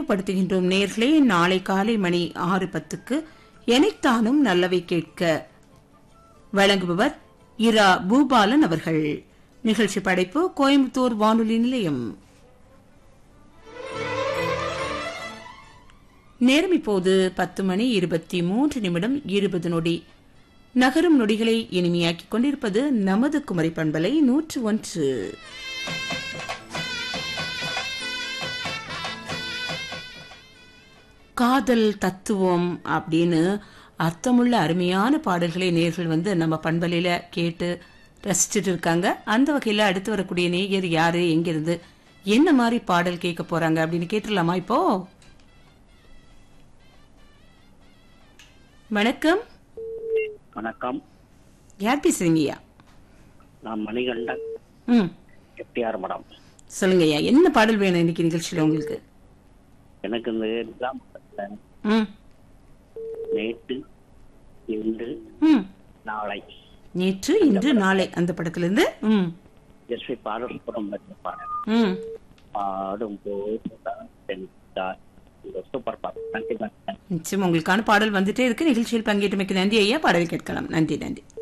நினைவுபடுத்துகின்றோம் நேர்களே நாளை காலை மணி ஆறு பத்துக்கு எனைத்தானும் நல்லவை கேட்க வழங்குபவர் இரா பூபாலன் அவர்கள் நிகழ்ச்சி படைப்பு கோயம்புத்தூர் வானொலி நிலையம் நேரம் இப்போது பத்து மணி இருபத்தி மூன்று நிமிடம் இருபது நொடி நகரும் நொடிகளை இனிமையாக்கிக் கொண்டிருப்பது நமது குமரி பண்பலை நூற்று ஒன்று காதல் தத்துவம் அப்படின்னு அர்த்தமுள்ள அருமையான பாடல்களை நேர்கள் வந்து நம்ம பண்பலையில கேட்டு ரசிச்சுட்டு இருக்காங்க அந்த வகையில அடுத்து வரக்கூடிய நேயர் யாரு எங்கிருந்து என்ன மாதிரி பாடல் கேட்க போறாங்க அப்படின்னு கேட்டுடலாமா இப்போ வணக்கம் வணக்கம் யார் பேசுறீங்கய்யா நான் மணிகண்டன் ம் எட்டியார் மடம் சொல்லுங்கய்யா என்ன பாடல் வேணும் இன்னைக்கு நிகழ்ச்சியில உங்களுக்கு எனக்கு இந்த நிலாம் படத்துல ம் நேற்று இன்று ம் நாளை நேற்று இன்று நாளை அந்த படத்துல இருந்து ம் எஸ்பி பாடல்புரம் பாடல் ம் பாடும் போது சூப்பர் பாடல் நன்றி நன்றி நிச்சயம் உங்களுக்கான பாடல் வந்துட்டே இருக்கு நிகழ்ச்சியில் பங்கேற்றமைக்கு நன்றி ஐயா பாடல் கேட்கலாம் நன்றி நன்றி